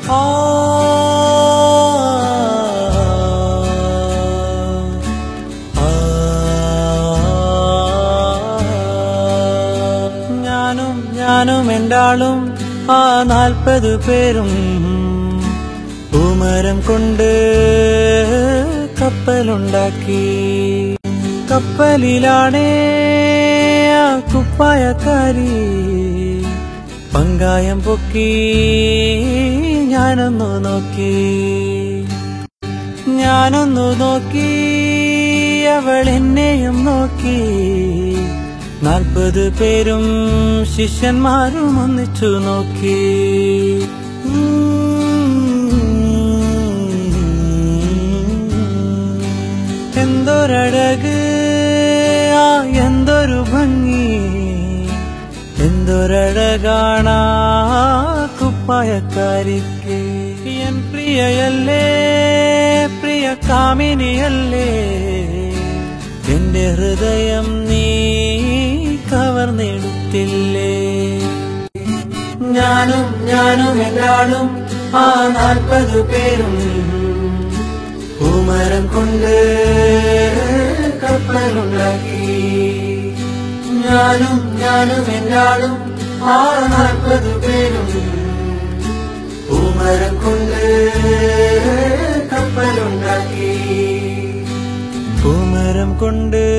ആ ആ. ഞാനും ഞാനും എന്താളും ആ നാൽപ്പത് പേരും പൂമരം കൊണ്ട് കപ്പലുണ്ടാക്കി കപ്പലിലാണേ ആ കുപ്പായക്കാരി പങ്കായം പൊക്കി ഞാനൊന്നു നോക്കി ഞാനൊന്നു നോക്കി അവൾ എന്നെയും നോക്കി നാൽപ്പത് പേരും ശിഷ്യന്മാരും ഒന്നിച്ചു നോക്കി എന്തൊരഴക് ആ എന്തൊരു ഭംഗി എന്തൊരഴകാണാ കുപ്പായക്കാരിക്ക് എൻ പ്രിയയല്ലേ പ്രിയ കാമിനിയല്ലേ എന്റെ ഹൃദയം നീ കവർന്നെടുത്തില്ലേ ഞാനും ഞാനും എല്ലാളും ആ നാൽപ്പത് പേരും പൂമരം കൊണ്ട് കപ്പലുണ്ടാക്കി ഞാനും ഞാനും എല്ലാളും ആ നാൽപ്പത് പേരും പൂമരം കൊണ്ട് കപ്പലുണ്ടാക്കി പൂമരം കൊണ്ട്